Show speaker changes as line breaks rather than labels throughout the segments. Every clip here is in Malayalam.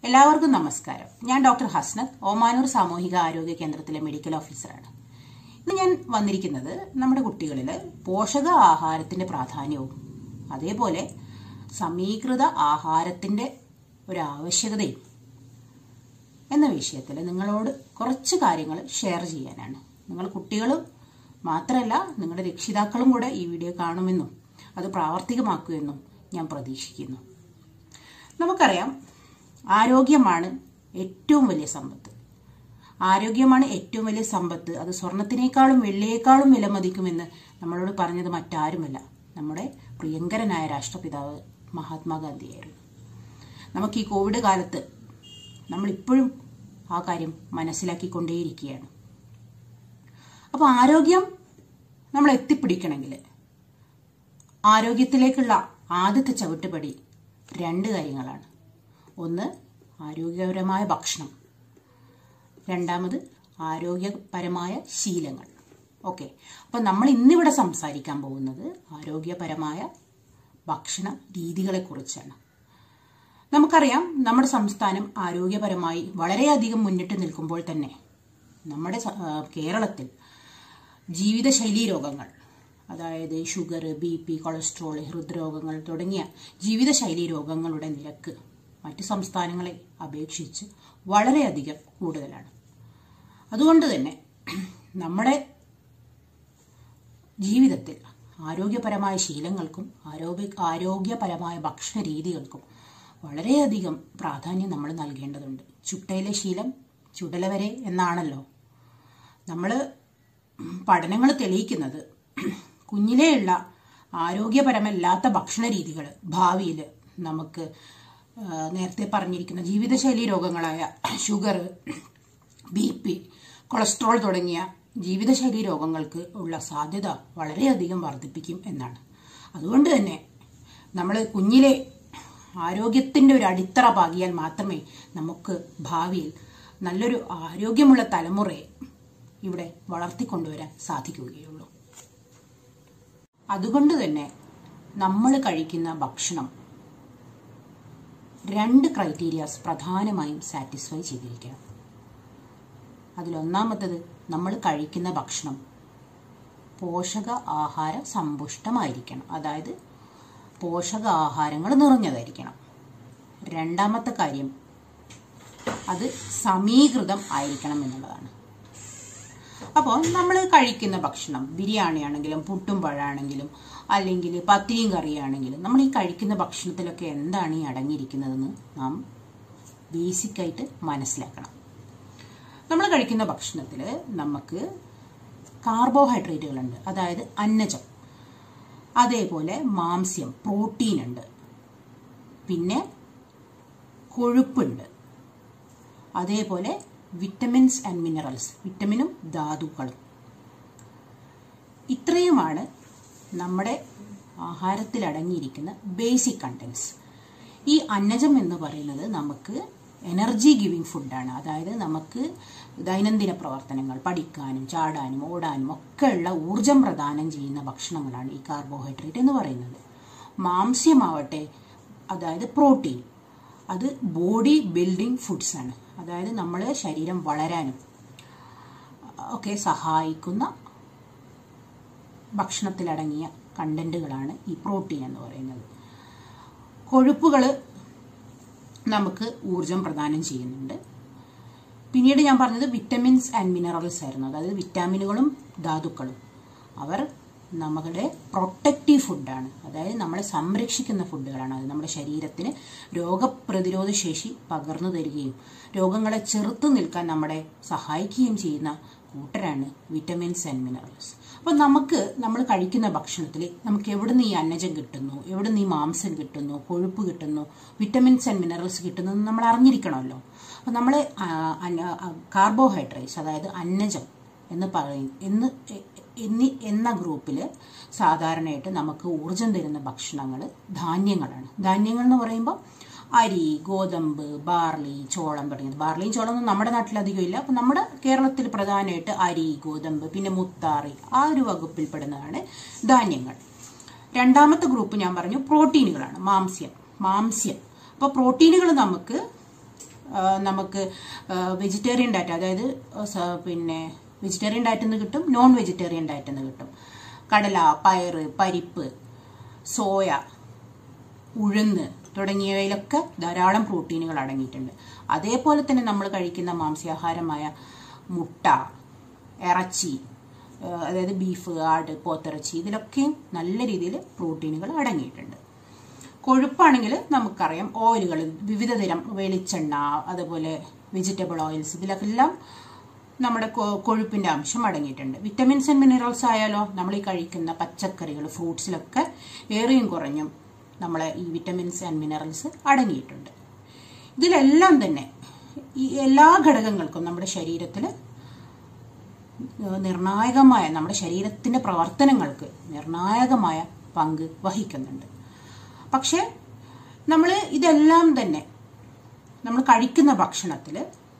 എല്ലാവർക്കും നമസ്കാരം ഞാൻ ഡോക്ടർ ഹസ്നത്ത് ഓമാനൂർ സാമൂഹിക ആരോഗ്യ കേന്ദ്രത്തിലെ മെഡിക്കൽ ഓഫീസറാണ് ഇന്ന് ഞാൻ വന്നിരിക്കുന്നത് നമ്മുടെ കുട്ടികളിൽ പോഷക ആഹാരത്തിന്റെ പ്രാധാന്യവും അതേപോലെ സമീകൃത ആഹാരത്തിന്റെ ഒരു ആവശ്യകതയും എന്ന വിഷയത്തിൽ നിങ്ങളോട് കുറച്ച് കാര്യങ്ങൾ ഷെയർ ചെയ്യാനാണ് നിങ്ങൾ കുട്ടികൾ മാത്രമല്ല നിങ്ങളുടെ രക്ഷിതാക്കളും കൂടെ ഈ വീഡിയോ കാണുമെന്നും അത് പ്രാവർത്തികമാക്കുമെന്നും ഞാൻ പ്രതീക്ഷിക്കുന്നു നമുക്കറിയാം ആരോഗ്യമാണ് ഏറ്റവും വലിയ സമ്പത്ത് ആരോഗ്യമാണ് ഏറ്റവും വലിയ സമ്പത്ത് അത് സ്വർണത്തിനേക്കാളും വെള്ളിയേക്കാളും വിലമതിക്കുമെന്ന് നമ്മളോട് പറഞ്ഞത് മറ്റാരുമല്ല നമ്മുടെ പ്രിയങ്കരനായ രാഷ്ട്രപിതാവ് മഹാത്മാഗാന്ധിയായിരുന്നു നമുക്ക് ഈ കോവിഡ് കാലത്ത് നമ്മളിപ്പോഴും ആ കാര്യം മനസ്സിലാക്കിക്കൊണ്ടേയിരിക്കുകയാണ് അപ്പോൾ ആരോഗ്യം നമ്മൾ എത്തിപ്പിടിക്കണമെങ്കിൽ ആരോഗ്യത്തിലേക്കുള്ള ആദ്യത്തെ ചവിട്ടുപടി രണ്ട് കാര്യങ്ങളാണ് ഒന്ന് ആരോഗ്യപരമായ ഭക്ഷണം രണ്ടാമത് ആരോഗ്യപരമായ ശീലങ്ങൾ ഓക്കെ അപ്പം നമ്മൾ ഇന്നിവിടെ സംസാരിക്കാൻ പോകുന്നത് ആരോഗ്യപരമായ ഭക്ഷണ രീതികളെക്കുറിച്ചാണ് നമുക്കറിയാം നമ്മുടെ സംസ്ഥാനം ആരോഗ്യപരമായി വളരെയധികം മുന്നിട്ട് നിൽക്കുമ്പോൾ തന്നെ നമ്മുടെ സ- ആ, കേരളത്തിൽ ജീവിതശൈലീ രോഗങ്ങൾ അതായത് ഷുഗർ ബി പി കൊളസ്ട്രോൾ ഹൃദ്രോഗങ്ങൾ തുടങ്ങിയ ജീവിതശൈലീ രോഗങ്ങളുടെ നിരക്ക് മറ്റ് സംസ്ഥാനങ്ങളെ അപേക്ഷിച്ച് വളരെയധികം കൂടുതലാണ് അതുകൊണ്ട് തന്നെ നമ്മുടെ ജീവിതത്തിൽ ആരോഗ്യപരമായ ശീലങ്ങൾക്കും ആരോഗ്യ ആരോഗ്യപരമായ ഭക്ഷണ രീതികൾക്കും വളരെയധികം പ്രാധാന്യം നമ്മൾ നൽകേണ്ടതുണ്ട് ചുട്ടയിലെ ശീലം ചുടല വരെ എന്നാണല്ലോ നമ്മൾ പഠനങ്ങൾ തെളിയിക്കുന്നത് കുഞ്ഞിലെയുള്ള ആരോഗ്യപരമല്ലാത്ത ഭക്ഷണ രീതികൾ ഭാവിയിൽ നമുക്ക് ആ, നേരത്തെ പറഞ്ഞിരിക്കുന്ന ജീവിതശൈലി രോഗങ്ങളായ ഷുഗർ ബി പി കൊളസ്ട്രോൾ തുടങ്ങിയ ജീവിതശൈലി രോഗങ്ങൾക്ക് ഉള്ള സാധ്യത വളരെയധികം വർദ്ധിപ്പിക്കും എന്നാണ് അതുകൊണ്ട് തന്നെ നമ്മൾ കുഞ്ഞിലെ ആരോഗ്യത്തിൻ്റെ ഒരു അടിത്തറ പാകിയാൽ മാത്രമേ നമുക്ക് ഭാവിയിൽ നല്ലൊരു ആരോഗ്യമുള്ള തലമുറയെ ഇവിടെ വളർത്തിക്കൊണ്ടുവരാൻ സാധിക്കുകയുള്ളൂ അതുകൊണ്ട് തന്നെ നമ്മൾ കഴിക്കുന്ന ഭക്ഷണം രണ്ട് ക്രൈറ്റീരിയാസ് പ്രധാനമായും സാറ്റിസ്ഫൈ ചെയ്തിരിക്കണം അതിലൊന്നാമത്തത് നമ്മൾ കഴിക്കുന്ന ഭക്ഷണം പോഷക ആഹാര സമ്പുഷ്ടമായിരിക്കണം അതായത് പോഷക ആഹാരങ്ങൾ നിറഞ്ഞതായിരിക്കണം രണ്ടാമത്തെ കാര്യം അത് സമീകൃതം ആയിരിക്കണം എന്നുള്ളതാണ് അപ്പോൾ നമ്മൾ കഴിക്കുന്ന ഭക്ഷണം ബിരിയാണി ആണെങ്കിലും പുട്ടും പഴമാണെങ്കിലും അല്ലെങ്കിൽ പത്തിരിയും കറിയാണെങ്കിലും നമ്മൾ ഈ കഴിക്കുന്ന ഭക്ഷണത്തിലൊക്കെ എന്താണ് ഈ അടങ്ങിയിരിക്കുന്നതെന്ന് നാം ബേസിക്കായിട്ട് മനസ്സിലാക്കണം നമ്മൾ കഴിക്കുന്ന ഭക്ഷണത്തിൽ നമുക്ക് കാർബോഹൈഡ്രേറ്റുകളുണ്ട് അതായത് അന്നജം അതേപോലെ മാംസ്യം പ്രോട്ടീൻ ഉണ്ട് പിന്നെ കൊഴുപ്പുണ്ട് അതേപോലെ വിറ്റമിൻസ് ആൻഡ് മിനറൽസ് വിറ്റമിനും ധാതുക്കളും ഇത്രയുമാണ് നമ്മുടെ ആഹാരത്തിൽ അടങ്ങിയിരിക്കുന്ന ബേസിക് കണ്ടൻസ് ഈ അന്നജം എന്ന് പറയുന്നത് നമുക്ക് എനർജി ഗിവിങ് ഫുഡാണ് അതായത് നമുക്ക് ദൈനംദിന പ്രവർത്തനങ്ങൾ പഠിക്കാനും ചാടാനും ഓടാനും ഒക്കെയുള്ള ഊർജം പ്രദാനം ചെയ്യുന്ന ഭക്ഷണങ്ങളാണ് ഈ കാർബോഹൈഡ്രേറ്റ് എന്ന് പറയുന്നത് മാംസ്യമാവട്ടെ അതായത് പ്രോട്ടീൻ അത് ബോഡി ബിൽഡിംഗ് ഫുഡ്സ് ആണ് അതായത് നമ്മളെ ശരീരം വളരാനും ഒക്കെ സഹായിക്കുന്ന ഭക്ഷണത്തിലടങ്ങിയ കണ്ടന്റുകളാണ് ഈ പ്രോട്ടീൻ എന്ന് പറയുന്നത് കൊഴുപ്പുകൾ നമുക്ക് ഊർജം പ്രദാനം ചെയ്യുന്നുണ്ട് പിന്നീട് ഞാൻ പറഞ്ഞത് വിറ്റമിൻസ് ആൻഡ് മിനറൽസ് ആയിരുന്നു അതായത് വിറ്റാമിനുകളും ധാതുക്കളും അവർ നമ്മുടെ പ്രൊട്ടക്റ്റീവ് ഫുഡാണ് അതായത് നമ്മളെ സംരക്ഷിക്കുന്ന ഫുഡുകളാണ് അത് നമ്മുടെ ശരീരത്തിന് രോഗപ്രതിരോധ ശേഷി പകർന്നു തരികയും രോഗങ്ങളെ ചെറുത്തു നിൽക്കാൻ നമ്മളെ സഹായിക്കുകയും ചെയ്യുന്ന കൂട്ടരാണ് വിറ്റമിൻസ് ആൻഡ് മിനറൽസ് അപ്പം നമുക്ക് നമ്മൾ കഴിക്കുന്ന ഭക്ഷണത്തിൽ നമുക്ക് എവിടുന്ന് ഈ അന്നജം കിട്ടുന്നു എവിടുന്ന് ഈ മാംസം കിട്ടുന്നു കൊഴുപ്പ് കിട്ടുന്നു വിറ്റമിൻസ് ആൻഡ് മിനറൽസ് കിട്ടുന്നു എന്ന് നമ്മൾ അറിഞ്ഞിരിക്കണമല്ലോ അപ്പം നമ്മൾ കാർബോഹൈഡ്രേറ്റ്സ് അതായത് അന്നജം എന്ന് പറയും എന്ന് എന്നി എന്ന ഗ്രൂപ്പിൽ സാധാരണയായിട്ട് നമുക്ക് ഊർജം തരുന്ന ഭക്ഷണങ്ങൾ ധാന്യങ്ങളാണ് ധാന്യങ്ങൾ എന്ന് പറയുമ്പോൾ അരി ഗോതമ്പ് ബാർലി ചോളം തുടങ്ങിയത് ബാർലിയും ചോളം ഒന്നും നമ്മുടെ നാട്ടിൽ അധികം ഇല്ല അപ്പം നമ്മുടെ കേരളത്തിൽ പ്രധാനമായിട്ട് അരി ഗോതമ്പ് പിന്നെ മുത്താറി ആ ഒരു വകുപ്പിൽപ്പെടുന്നതാണ് ധാന്യങ്ങൾ രണ്ടാമത്തെ ഗ്രൂപ്പ് ഞാൻ പറഞ്ഞു പ്രോട്ടീനുകളാണ് മാംസ്യം മാംസ്യം അപ്പോൾ പ്രോട്ടീനുകൾ നമുക്ക് ആ, നമുക്ക് വെജിറ്റേറിയൻ ഡയറ്റ് അതായത് ആ, സ- പിന്നെ വെജിറ്റേറിയൻ ഡയറ്റിൽ നിന്ന് കിട്ടും നോൺ വെജിറ്റേറിയൻ ഡയറ്റിൽ നിന്ന് കിട്ടും കടല പയറ് പരിപ്പ് സോയ ഉഴുന്ന് തുടങ്ങിയവയിലൊക്കെ ധാരാളം പ്രോട്ടീനുകൾ അടങ്ങിയിട്ടുണ്ട് അതേപോലെ തന്നെ നമ്മൾ കഴിക്കുന്ന മാംസ്യാഹാരമായ മുട്ട ഇറച്ചി ആ, അതായത് ബീഫ് ആട് പോത്തിറച്ചി ഇതിലൊക്കെയും നല്ല രീതിയിൽ പ്രോട്ടീനുകൾ അടങ്ങിയിട്ടുണ്ട് കൊഴുപ്പാണെങ്കിൽ നമുക്കറിയാം ഓയിലുകൾ വിവിധ തരം വെളിച്ചെണ്ണ അതുപോലെ വെജിറ്റബിൾ ഓയിൽസ് ഇതിലൊക്കെല്ലാം നമ്മുടെ കൊ- കൊഴുപ്പിന്റെ അംശം അടങ്ങിയിട്ടുണ്ട് വിറ്റമിൻസ് ആൻഡ് മിനറൽസ് ആയാലോ നമ്മൾ ഈ കഴിക്കുന്ന പച്ചക്കറികൾ ഫ്രൂട്ട്സിലൊക്കെ ഏറെയും കുറഞ്ഞും നമ്മളെ ഈ വിറ്റമിൻസ് ആൻഡ് മിനറൽസ് അടങ്ങിയിട്ടുണ്ട് ഇതിലെല്ലാം തന്നെ ഈ എല്ലാ ഘടകങ്ങൾക്കും നമ്മുടെ ശരീരത്തിൽ നിർണായകമായ നമ്മുടെ ശരീരത്തിന്റെ പ്രവർത്തനങ്ങൾക്ക് നിർണായകമായ പങ്ക് വഹിക്കുന്നുണ്ട് പക്ഷേ നമ്മൾ ഇതെല്ലാം തന്നെ നമ്മൾ കഴിക്കുന്ന ഭക്ഷണത്തിൽ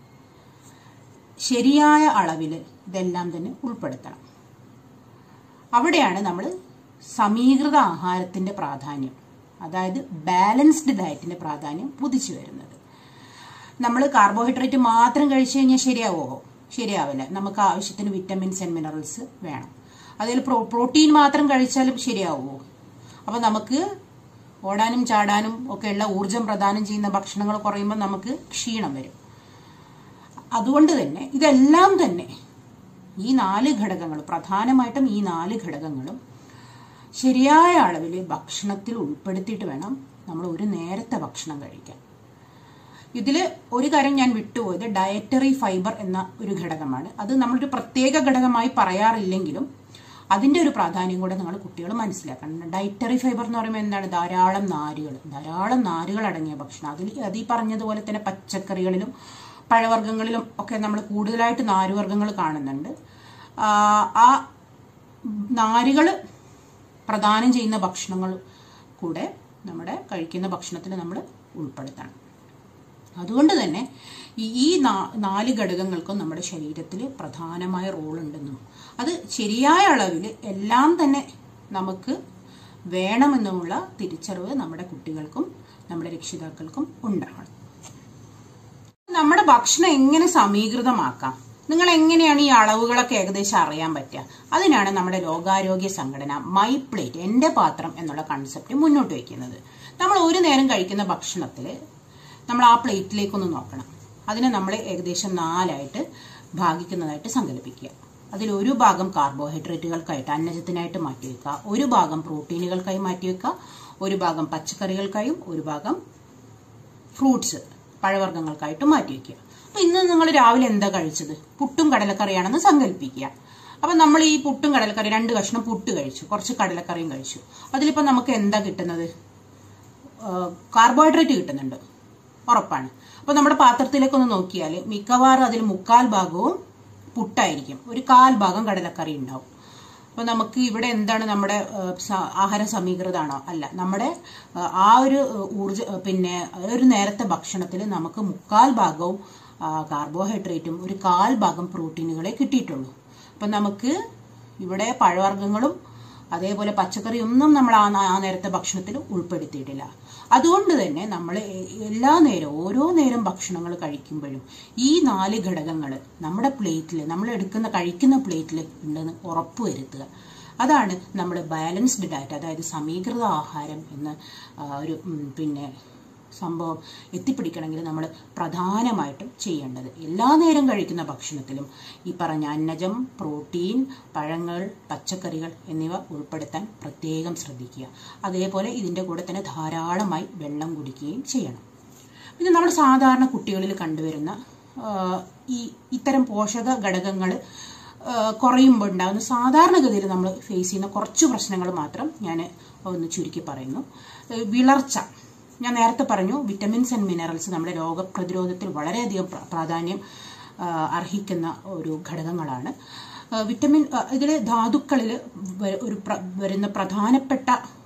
ശരിയായ അളവിൽ ഇതെല്ലാം തന്നെ ഉൾപ്പെടുത്തണം അവിടെയാണ് നമ്മൾ സമീകൃത ആഹാരത്തിന്റെ പ്രാധാന്യം അതായത് ബാലൻസ്ഡ് ഡയറ്റിന്റെ പ്രാധാന്യം പുതിച്ചു വരുന്നത് നമ്മൾ കാർബോഹൈഡ്രേറ്റ് മാത്രം കഴിച്ചു കഴിഞ്ഞാൽ ശരിയാവുമോ ശരിയാവില്ല നമുക്ക് ആവശ്യത്തിന് വിറ്റമിൻസ് ആൻഡ് മിനറൽസ് വേണം അതിൽ പ്രോ പ്രോട്ടീൻ മാത്രം കഴിച്ചാലും ശരിയാവുമോ അപ്പൊ നമുക്ക് ഓടാനും ചാടാനും ഒക്കെയുള്ള ഊർജം പ്രദാനം ചെയ്യുന്ന ഭക്ഷണങ്ങൾ കുറയുമ്പോൾ നമുക്ക് ക്ഷീണം വരും അതുകൊണ്ട് തന്നെ ഇതെല്ലാം തന്നെ ഈ നാല് ഘടകങ്ങൾ പ്രധാനമായിട്ടും ഈ നാല് ഘടകങ്ങളും ശരിയായ അളവിൽ ഭക്ഷണത്തിൽ ഉൾപ്പെടുത്തിയിട്ട് വേണം നമ്മൾ ഒരു നേരത്തെ ഭക്ഷണം കഴിക്കാൻ ഇതിൽ ഒരു കാര്യം ഞാൻ വിട്ടുപോയത് ഡയറ്ററി ഫൈബർ എന്ന ഒരു ഘടകമാണ് അത് നമ്മളൊരു പ്രത്യേക ഘടകമായി പറയാറില്ലെങ്കിലും അതിന്റെ ഒരു പ്രാധാന്യം കൂടെ നിങ്ങൾ കുട്ടികൾ മനസ്സിലാക്കണം ഡയറ്ററി ഫൈബർ എന്ന് പറയുമ്പോൾ എന്താണ് ധാരാളം നാരുകൾ ധാരാളം നാരുകൾ അടങ്ങിയ ഭക്ഷണം അതിൽ അത് ഈ പറഞ്ഞതുപോലെ തന്നെ പച്ചക്കറികളിലും പഴവർഗ്ഗങ്ങളിലും ഒക്കെ നമ്മൾ കൂടുതലായിട്ട് നാരുവർഗ്ഗങ്ങൾ കാണുന്നുണ്ട് ആ, ആ നാരുകൾ പ്രദാനം ചെയ്യുന്ന ഭക്ഷണങ്ങൾ കൂടെ നമ്മുടെ കഴിക്കുന്ന ഭക്ഷണത്തിൽ നമ്മൾ ഉൾപ്പെടുത്തണം അതുകൊണ്ട് തന്നെ ഈ ഈ നാ- നാല് ഘടകങ്ങൾക്കും നമ്മുടെ ശരീരത്തിൽ പ്രധാനമായ റോൾ ഉണ്ടെന്നും അത് ശരിയായ അളവിൽ എല്ലാം തന്നെ നമുക്ക് വേണമെന്നുമുള്ള തിരിച്ചറിവ് നമ്മുടെ കുട്ടികൾക്കും നമ്മുടെ രക്ഷിതാക്കൾക്കും ഉണ്ടാകണം നമ്മുടെ ഭക്ഷണം എങ്ങനെ സമീകൃതമാക്കാം നിങ്ങൾ എങ്ങനെയാണ് ഈ അളവുകളൊക്കെ ഏകദേശം അറിയാൻ പറ്റുക അതിനാണ് നമ്മുടെ ലോകാരോഗ്യ സംഘടന മൈ പ്ലേറ്റ് എന്റെ പാത്രം എന്നുള്ള കൺസെപ്റ്റ് മുന്നോട്ട് വയ്ക്കുന്നത് നമ്മൾ ഒരു നേരം കഴിക്കുന്ന ഭക്ഷണത്തിൽ നമ്മൾ ആ പ്ലേറ്റിലേക്കൊന്ന് നോക്കണം അതിനെ നമ്മൾ ഏകദേശം നാലായിട്ട് ഭാഗിക്കുന്നതായിട്ട് സങ്കല്പിക്കുക അതിൽ ഒരു ഭാഗം കാർബോഹൈഡ്രേറ്റുകൾക്കായിട്ട് അന്നജത്തിനായിട്ട് മാറ്റിവെക്കുക ഒരു ഭാഗം പ്രോട്ടീനുകൾക്കായി മാറ്റിവെക്കുക ഒരു ഭാഗം പച്ചക്കറികൾക്കായും ഒരു ഭാഗം ഫ്രൂട്ട്സ് പഴവർഗ്ഗങ്ങൾക്കായിട്ട് മാറ്റി വെക്കുക അപ്പൊ ഇന്ന് നിങ്ങൾ രാവിലെ എന്താ കഴിച്ചത് പുട്ടും കടലക്കറിയാണെന്ന് സങ്കല്പിക്കുക അപ്പൊ നമ്മൾ ഈ പുട്ടും കടലക്കറി രണ്ട് കഷ്ണം പുട്ട് കഴിച്ചു കുറച്ച് കടലക്കറിയും കഴിച്ചു അതിലിപ്പോ നമുക്ക് എന്താ കിട്ടുന്നത് കാർബോഹൈഡ്രേറ്റ് കിട്ടുന്നുണ്ട് ഉറപ്പാണ് അപ്പൊ നമ്മുടെ പാത്രത്തിലേക്ക് ഒന്ന് നോക്കിയാൽ മിക്കവാറും അതിൽ മുക്കാൽ ഭാഗവും പുട്ടായിരിക്കും ഒരു കാൽ ഭാഗം കടലക്കറി ഉണ്ടാവും അപ്പൊ നമുക്ക് ഇവിടെ എന്താണ് നമ്മുടെ ഏഹ്, സ- ആഹാര സമീകൃതമാണോ അല്ല നമ്മുടെ ഏഹ്, ആ ഒരു ഏഹ്, ഊർജ ഏഹ്, പിന്നെ ഒരു നേരത്തെ ഭക്ഷണത്തിൽ നമുക്ക് മുക്കാൽ ഭാഗവും ആ, കാർബോഹൈഡ്രേറ്റും ഒരു കാൽ ഭാഗം പ്രോട്ടീനുകളെ കിട്ടിയിട്ടുള്ളൂ അപ്പൊ നമുക്ക് ഇവിടെ പഴവർഗ്ഗങ്ങളും അതേപോലെ പച്ചക്കറി ഒന്നും നമ്മൾ ആ ആ നേരത്തെ ഭക്ഷണത്തിൽ ഉൾപ്പെടുത്തിയിട്ടില്ല അതുകൊണ്ട് തന്നെ നമ്മൾ എല്ലാ നേരവും ഓരോ നേരം ഭക്ഷണങ്ങൾ കഴിക്കുമ്പോഴും ഈ നാല് ഘടകങ്ങൾ നമ്മുടെ പ്ലേറ്റിൽ നമ്മൾ എടുക്കുന്ന കഴിക്കുന്ന പ്ലേറ്റിൽ ഉണ്ടെന്ന് ഉറപ്പുവരുത്തുക അതാണ് നമ്മൾ ബാലൻസ്ഡ് ഡയറ്റ് അതായത് സമീകൃത ആഹാരം എന്ന് ആ, ഒരു ഉം, പിന്നെ സംഭവം എത്തിപ്പിടിക്കണമെങ്കിൽ നമ്മൾ പ്രധാനമായിട്ടും ചെയ്യേണ്ടത് എല്ലാ നേരം കഴിക്കുന്ന ഭക്ഷണത്തിലും ഈ പറഞ്ഞ അന്നജം പ്രോട്ടീൻ പഴങ്ങൾ പച്ചക്കറികൾ എന്നിവ ഉൾപ്പെടുത്താൻ പ്രത്യേകം ശ്രദ്ധിക്കുക അതേപോലെ ഇതിൻ്റെ കൂടെ തന്നെ ധാരാളമായി വെള്ളം കുടിക്കുകയും ചെയ്യണം പിന്നെ നമ്മൾ സാധാരണ കുട്ടികളിൽ കണ്ടുവരുന്ന ആ, ഈ ഇത്തരം പോഷക ഘടകങ്ങൾ കുറയുമ്പോൾ ഉണ്ടാകുന്ന സാധാരണഗതിയിൽ നമ്മൾ ഫേസ് ചെയ്യുന്ന കുറച്ച് പ്രശ്നങ്ങൾ മാത്രം ഞാൻ ഒന്ന് ചുരുക്കി പറയുന്നു ഏഹ് വിളർച്ച ഞാൻ നേരത്തെ പറഞ്ഞു വിറ്റമിൻസ് ആൻഡ് മിനറൽസ് നമ്മുടെ രോഗപ്രതിരോധത്തിൽ വളരെയധികം പ്ര- പ്രാധാന്യം ആ, അർഹിക്കുന്ന ഒരു ഘടകങ്ങളാണ് ആ, വിറ്റമിൻ ഇതിൽ ധാതുക്കളിൽ വ- ഒരു പ്ര- വരുന്ന പ്രധാനപ്പെട്ട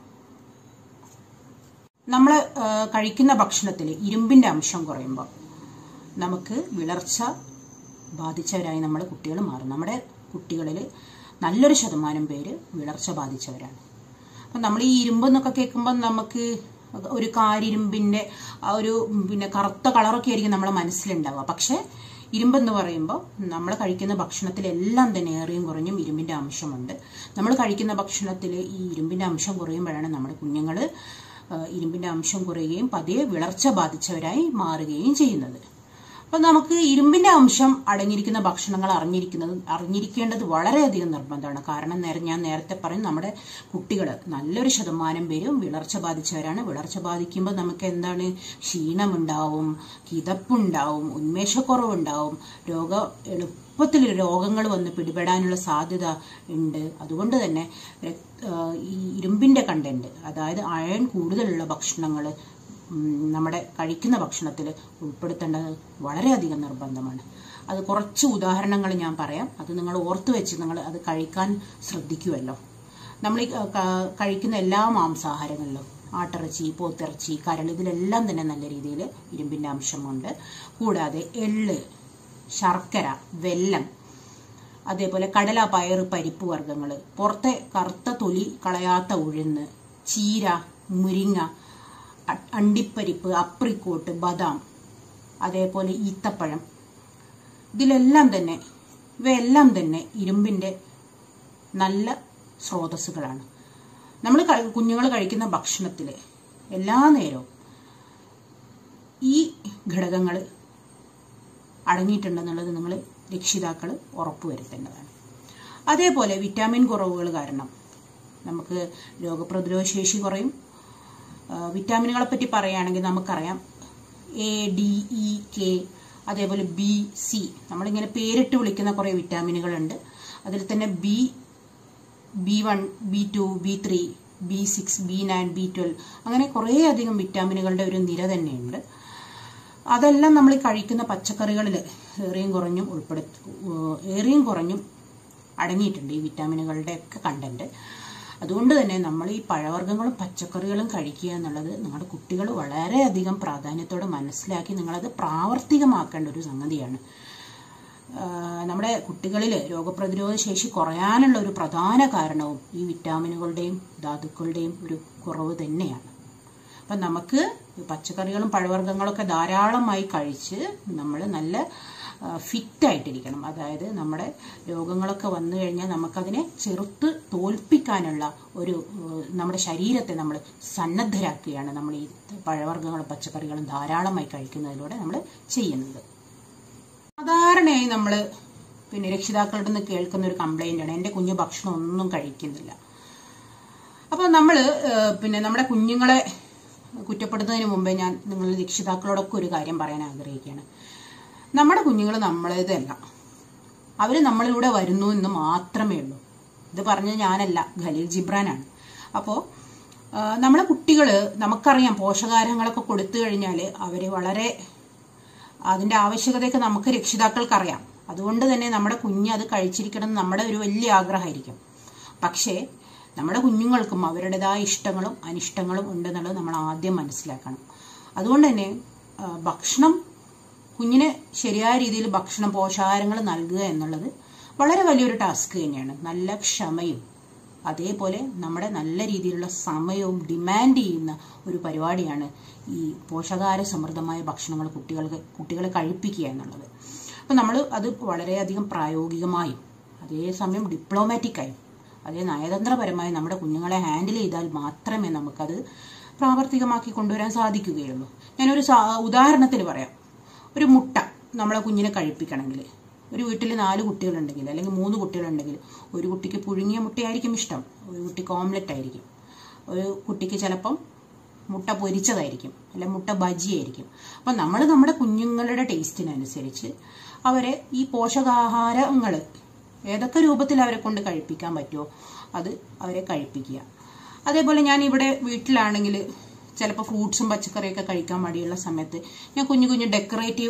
നമ്മൾ കഴിക്കുന്ന ഭക്ഷണത്തിൽ ഇരുമ്പിന്റെ അംശം കുറയുമ്പോൾ നമുക്ക് വിളർച്ച ബാധിച്ചവരായി നമ്മൾ കുട്ടികൾ മാറും നമ്മുടെ കുട്ടികളിൽ നല്ലൊരു ശതമാനം പേര് വിളർച്ച ബാധിച്ചവരാണ് അപ്പം നമ്മൾ ഈ ഇരുമ്പ് എന്നൊക്കെ കേൾക്കുമ്പോൾ നമുക്ക് ഒരു കാരിരുമ്പിന്റെ ആ ഒരു പിന്നെ കറുത്ത കളറൊക്കെ ആയിരിക്കും നമ്മളെ മനസ്സിലുണ്ടാവുക പക്ഷെ ഇരുമ്പെന്ന് പറയുമ്പോൾ നമ്മൾ കഴിക്കുന്ന ഭക്ഷണത്തിലെല്ലാം തന്നെ ഏറിയും കുറഞ്ഞും ഇരുമ്പിന്റെ അംശമുണ്ട് നമ്മൾ കഴിക്കുന്ന ഭക്ഷണത്തിൽ ഈ ഇരുമ്പിന്റെ അംശം കുറയുമ്പോഴാണ് നമ്മുടെ കുഞ്ഞുങ്ങൾ ഇരുമ്പിന്റെ അംശം കുറയുകയും പതിയെ വിളർച്ച ബാധിച്ചവരായി മാറുകയും ചെയ്യുന്നത് അപ്പൊ നമുക്ക് ഇരുമ്പിന്റെ അംശം അടങ്ങിയിരിക്കുന്ന ഭക്ഷണങ്ങൾ അറിഞ്ഞിരിക്കുന്നത് അറിഞ്ഞിരിക്കേണ്ടത് വളരെയധികം നിർബന്ധമാണ് കാരണം നേരെ ഞാൻ നേരത്തെ പറയും നമ്മുടെ കുട്ടികൾ നല്ലൊരു ശതമാനം പേരും വിളർച്ച ബാധിച്ചവരാണ് വിളർച്ച ബാധിക്കുമ്പോൾ നമുക്ക് എന്താണ് ക്ഷീണമുണ്ടാവും കിതപ്പുണ്ടാവും ഉന്മേഷക്കുറവുണ്ടാവും രോഗ എളുപ്പത്തിൽ രോഗങ്ങൾ വന്ന് പിടിപെടാനുള്ള സാധ്യത ഉണ്ട് അതുകൊണ്ട് തന്നെ ഈ ഇരുമ്പിന്റെ കണ്ടന്റ് അതായത് അയൺ കൂടുതലുള്ള ഭക്ഷണങ്ങൾ നമ്മുടെ കഴിക്കുന്ന ഭക്ഷണത്തിൽ ഉൾപ്പെടുത്തേണ്ടത് വളരെയധികം നിർബന്ധമാണ് അത് കുറച്ച് ഉദാഹരണങ്ങൾ ഞാൻ പറയാം അത് നിങ്ങൾ ഓർത്തു വെച്ച് നിങ്ങൾ അത് കഴിക്കാൻ ശ്രദ്ധിക്കുമല്ലോ നമ്മൾ ഈ കഴിക്കുന്ന എല്ലാ മാംസാഹാരങ്ങളിലും ആട്ടിറച്ചി പോത്തിറച്ചി കരൾ ഇതിലെല്ലാം തന്നെ നല്ല രീതിയിൽ ഇരുമ്പിന്റെ അംശമുണ്ട് കൂടാതെ എള്ള് ശർക്കര വെല്ലം അതേപോലെ കടല പയറ് പരിപ്പ് വർഗ്ഗങ്ങൾ പുറത്തെ കറുത്ത തൊലി കളയാത്ത ഉഴുന്ന് ചീര മുരിങ്ങ അണ്ടിപ്പരിപ്പ് അപ്രിക്കോട്ട് ബദാം അതേപോലെ ഈത്തപ്പഴം ഇതിലെല്ലാം തന്നെ ഇവയെല്ലാം തന്നെ ഇരുമ്പിന്റെ നല്ല സ്രോതസ്സുകളാണ് നമ്മൾ കുഞ്ഞുങ്ങൾ കഴിക്കുന്ന ഭക്ഷണത്തിൽ എല്ലാ നേരവും ഈ ഘടകങ്ങൾ അടങ്ങിയിട്ടുണ്ടെന്നുള്ളത് നിങ്ങൾ രക്ഷിതാക്കൾ ഉറപ്പുവരുത്തേണ്ടതാണ് അതേപോലെ വിറ്റാമിൻ കുറവുകൾ കാരണം നമുക്ക് രോഗപ്രതിരോധ ശേഷി കുറയും വിറ്റാമിനുകളെ പറ്റി പറയുകയാണെങ്കിൽ നമുക്കറിയാം എ ഡി ഇ കെ അതേപോലെ ബി സി നമ്മളിങ്ങനെ പേരിട്ട് വിളിക്കുന്ന കുറേ വിറ്റാമിനുകളുണ്ട് അതിൽ തന്നെ B B one B two B three B six B nine B twelve അങ്ങനെ കുറേ അധികം വിറ്റാമിനുകളുടെ ഒരു നിര തന്നെയുണ്ട് അതെല്ലാം നമ്മൾ ഈ കഴിക്കുന്ന പച്ചക്കറികളിൽ ഏറിയും കുറഞ്ഞും ഉൾപ്പെടുത്തി ഏറിയും കുറഞ്ഞും അടങ്ങിയിട്ടുണ്ട് ഈ വിറ്റാമിനുകളുടെ ഒക്കെ കണ്ടന്റ് അതുകൊണ്ട് തന്നെ നമ്മൾ ഈ പഴവർഗ്ഗങ്ങളും പച്ചക്കറികളും കഴിക്കുക എന്നുള്ളത് നിങ്ങളുടെ കുട്ടികൾ വളരെയധികം പ്രാധാന്യത്തോടെ മനസ്സിലാക്കി നിങ്ങളത് പ്രാവർത്തികമാക്കേണ്ട ഒരു സംഗതിയാണ് നമ്മുടെ കുട്ടികളിൽ രോഗപ്രതിരോധ ശേഷി കുറയാനുള്ള ഒരു പ്രധാന കാരണവും ഈ വിറ്റാമിനുകളുടെയും ധാതുക്കളുടെയും ഒരു കുറവ് തന്നെയാണ് അപ്പം നമുക്ക് പച്ചക്കറികളും പഴവർഗ്ഗങ്ങളൊക്കെ ധാരാളമായി കഴിച്ച് നമ്മൾ നല്ല ഫിറ്റായിട്ടിരിക്കണം അതായത് നമ്മുടെ രോഗങ്ങളൊക്കെ വന്നു കഴിഞ്ഞാൽ നമുക്കതിനെ ചെറുത്ത് തോൽപ്പിക്കാനുള്ള ഒരു നമ്മുടെ ശരീരത്തെ നമ്മൾ സന്നദ്ധരാക്കുകയാണ് നമ്മൾ ഈ പഴവർഗ്ഗങ്ങളും പച്ചക്കറികളും ധാരാളമായി കഴിക്കുന്നതിലൂടെ നമ്മൾ ചെയ്യുന്നത് സാധാരണയായി നമ്മൾ പിന്നെ രക്ഷിതാക്കളുടെ നിന്ന് കേൾക്കുന്ന ഒരു കംപ്ലൈൻ്റ് ആണ് എൻ്റെ കുഞ്ഞു ഭക്ഷണം ഒന്നും കഴിക്കുന്നില്ല അപ്പോൾ നമ്മൾ പിന്നെ നമ്മുടെ കുഞ്ഞുങ്ങളെ കുറ്റപ്പെടുത്തുന്നതിന് മുമ്പേ ഞാൻ നിങ്ങൾ രക്ഷിതാക്കളോടൊക്കെ ഒരു കാര്യം പറയാൻ ആഗ്രഹിക്കുകയാണ് നമ്മുടെ കുഞ്ഞുങ്ങൾ നമ്മളേതല്ല അവർ നമ്മളിലൂടെ വരുന്നു എന്ന് മാത്രമേ ഉള്ളൂ ഇത് പറഞ്ഞത് ഞാനല്ല ഖലീൽ ജിബ്രാനാണ് അപ്പോൾ നമ്മളെ കുട്ടികൾ നമുക്കറിയാം പോഷകാഹാരങ്ങളൊക്കെ കൊടുത്തു കഴിഞ്ഞാൽ അവർ വളരെ അതിൻ്റെ ആവശ്യകതയൊക്കെ നമുക്ക് രക്ഷിതാക്കൾക്കറിയാം അതുകൊണ്ട് തന്നെ നമ്മുടെ കുഞ്ഞ് അത് കഴിച്ചിരിക്കണം എന്ന് നമ്മുടെ ഒരു വലിയ ആഗ്രഹമായിരിക്കും പക്ഷേ നമ്മുടെ കുഞ്ഞുങ്ങൾക്കും അവരുടേതായ ഇഷ്ടങ്ങളും അനിഷ്ടങ്ങളും ഉണ്ടെന്നുള്ളത് നമ്മൾ ആദ്യം മനസ്സിലാക്കണം അതുകൊണ്ട് തന്നെ ഭക്ഷണം കുഞ്ഞിന് ശരിയായ രീതിയിൽ ഭക്ഷണം പോഷകാഹാരങ്ങൾ നൽകുക എന്നുള്ളത് വളരെ വലിയൊരു ടാസ്ക് തന്നെയാണ് നല്ല ക്ഷമയും അതേപോലെ നമ്മുടെ നല്ല രീതിയിലുള്ള സമയവും ഡിമാൻഡ് ചെയ്യുന്ന ഒരു പരിപാടിയാണ് ഈ പോഷകാഹാര സമൃദ്ധമായ ഭക്ഷണങ്ങൾ കുട്ടികൾക്ക് കുട്ടികളെ കഴിപ്പിക്കുക എന്നുള്ളത് അപ്പം നമ്മൾ അത് വളരെയധികം പ്രായോഗികമായും അതേസമയം ഡിപ്ലോമാറ്റിക്കായും അതേ നയതന്ത്രപരമായി നമ്മുടെ കുഞ്ഞുങ്ങളെ ഹാൻഡിൽ ചെയ്താൽ മാത്രമേ നമുക്കത് പ്രാവർത്തികമാക്കി കൊണ്ടുവരാൻ സാധിക്കുകയുള്ളൂ ഞാനൊരു ഉദാഹരണത്തിന് പറയാം ഒരു മുട്ട നമ്മളെ കുഞ്ഞിനെ കഴിപ്പിക്കണമെങ്കിൽ ഒരു വീട്ടിൽ നാല് കുട്ടികളുണ്ടെങ്കിൽ അല്ലെങ്കിൽ മൂന്ന് കുട്ടികളുണ്ടെങ്കിൽ ഒരു കുട്ടിക്ക് പുഴുങ്ങിയ മുട്ടയായിരിക്കും ഇഷ്ടം ഒരു കുട്ടിക്ക് ഓംലെറ്റ് ആയിരിക്കും ഒരു കുട്ടിക്ക് ചിലപ്പം മുട്ട പൊരിച്ചതായിരിക്കും അല്ലെങ്കിൽ മുട്ട ബജിയായിരിക്കും അപ്പം നമ്മൾ നമ്മുടെ കുഞ്ഞുങ്ങളുടെ ടേസ്റ്റിനനുസരിച്ച് അവരെ ഈ പോഷകാഹാരങ്ങൾ ഏതൊക്കെ രൂപത്തിൽ അവരെ കൊണ്ട് കഴിപ്പിക്കാൻ പറ്റുമോ അത് അവരെ കഴിപ്പിക്കുക അതേപോലെ ഞാൻ ഇവിടെ വീട്ടിലാണെങ്കിൽ ചിലപ്പോൾ ഫ്രൂട്ട്സും പച്ചക്കറിയൊക്കെ കഴിക്കാൻ മടിയുള്ള സമയത്ത് ഞാൻ കുഞ്ഞു കുഞ്ഞു ഡെക്കറേറ്റീവ്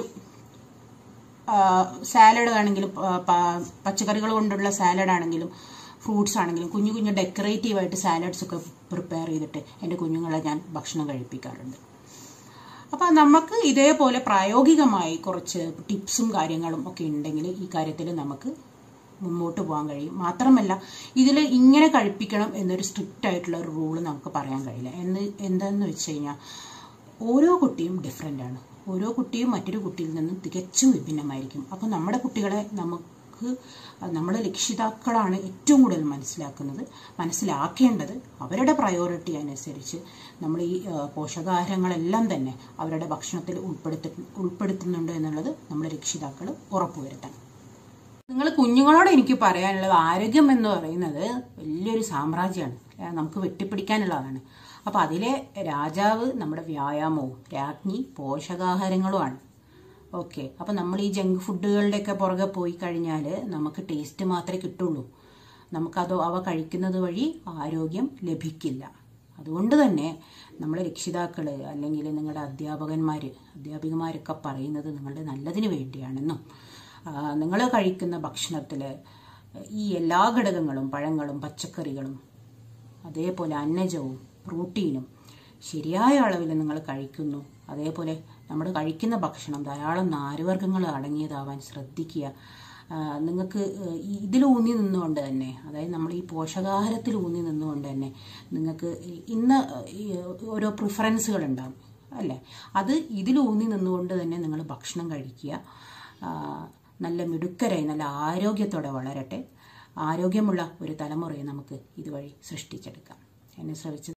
സാലഡ് ആണെങ്കിലും പച്ചക്കറികൾ കൊണ്ടുള്ള സാലഡ് ആണെങ്കിലും ഫ്രൂട്ട്സ് ആണെങ്കിലും കുഞ്ഞു കുഞ്ഞു ഡെക്കറേറ്റീവായിട്ട് സാലഡ്സ് ഒക്കെ പ്രിപ്പയർ ചെയ്തിട്ട് എൻ്റെ കുഞ്ഞുങ്ങളെ ഞാൻ ഭക്ഷണം കഴിപ്പിക്കാറുണ്ട് അപ്പം നമുക്ക് ഇതേപോലെ പ്രായോഗികമായി കുറച്ച് ടിപ്സും കാര്യങ്ങളും ഒക്കെ ഉണ്ടെങ്കിൽ ഈ കാര്യത്തിൽ നമുക്ക് മുമ്പോട്ട് പോകാൻ കഴിയും മാത്രമല്ല ഇതിൽ ഇങ്ങനെ കഴിപ്പിക്കണം എന്നൊരു സ്ട്രിക്റ്റ് ആയിട്ടുള്ള ഒരു റൂള് നമുക്ക് പറയാൻ കഴിയില്ല എന്ന് എന്താന്ന് വെച്ച് കഴിഞ്ഞാൽ ഓരോ കുട്ടിയും ഡിഫറെൻ്റ് ആണ് ഓരോ കുട്ടിയും മറ്റൊരു കുട്ടിയിൽ നിന്നും തികച്ചും വിഭിന്നമായിരിക്കും അപ്പോൾ നമ്മുടെ കുട്ടികളെ നമുക്ക് നമ്മുടെ രക്ഷിതാക്കളാണ് ഏറ്റവും കൂടുതൽ മനസ്സിലാക്കുന്നത് മനസ്സിലാക്കേണ്ടത് അവരുടെ പ്രയോറിറ്റി അനുസരിച്ച് നമ്മൾ ഈ ആ, പോഷകാഹാരങ്ങളെല്ലാം തന്നെ അവരുടെ ഭക്ഷണത്തിൽ ഉൾപ്പെടുത്തി ഉൾപ്പെടുത്തുന്നുണ്ട് എന്നുള്ളത് നമ്മൾ രക്ഷിതാക്കൾ ഉറപ്പുവരുത്തണം നിങ്ങൾ കുഞ്ഞുങ്ങളോട് എനിക്ക് പറയാനുള്ളത് ആരോഗ്യം എന്ന് പറയുന്നത് വലിയൊരു സാമ്രാജ്യമാണ് ഏ, നമുക്ക് വെട്ടിപ്പിടിക്കാനുള്ളതാണ് അപ്പൊ അതിലെ രാജാവ് നമ്മുടെ വ്യായാമവും രാജ്ഞി പോഷകാഹാരങ്ങളുമാണ് ഓക്കെ അപ്പൊ നമ്മൾ ഈ ജങ്ക് ഫുഡുകളുടെയൊക്കെ പുറകെ പോയി കഴിഞ്ഞാൽ നമുക്ക് ടേസ്റ്റ് മാത്രമേ കിട്ടുള്ളൂ നമുക്കത് അവ കഴിക്കുന്നത് വഴി ആരോഗ്യം ലഭിക്കില്ല അതുകൊണ്ട് തന്നെ നമ്മളെ രക്ഷിതാക്കൾ അല്ലെങ്കിൽ നിങ്ങളുടെ അധ്യാപകന്മാർ അധ്യാപികമാരൊക്കെ പറയുന്നത് നിങ്ങളുടെ നല്ലതിന് വേണ്ടിയാണെന്നും നിങ്ങൾ കഴിക്കുന്ന ഭക്ഷണത്തിൽ ഈ എല്ലാ ഘടകങ്ങളും പഴങ്ങളും പച്ചക്കറികളും അതേപോലെ അന്നജവും പ്രോട്ടീനും ശരിയായ അളവിൽ നിങ്ങൾ കഴിക്കുന്നു അതേപോലെ നമ്മൾ കഴിക്കുന്ന ഭക്ഷണം ധാരാളം നാരുവർഗ്ഗങ്ങൾ അടങ്ങിയതാവാൻ ശ്രദ്ധിക്കുക ആ, നിങ്ങൾക്ക് ഈ- ഇതിൽ ഊന്നി നിന്നുകൊണ്ട് തന്നെ അതായത് നമ്മൾ ഈ പോഷകാഹാരത്തിൽ ഊന്നി നിന്നുകൊണ്ട് തന്നെ നിങ്ങൾക്ക് ഇന്ന് ഈ ഓരോ പ്രിഫറൻസുകൾ ഉണ്ടാകും അല്ലേ അത് ഇതിൽ ഊന്നി നിന്നുകൊണ്ട് തന്നെ നിങ്ങൾ ഭക്ഷണം കഴിക്കുക ആ, നല്ല മിടുക്കരായി നല്ല ആരോഗ്യത്തോടെ വളരട്ടെ ആരോഗ്യമുള്ള ഒരു തലമുറയെ നമുക്ക് ഇതുവഴി സൃഷ്ടിച്ചെടുക്കാം എന്നെ ശ്രമിച്ചത്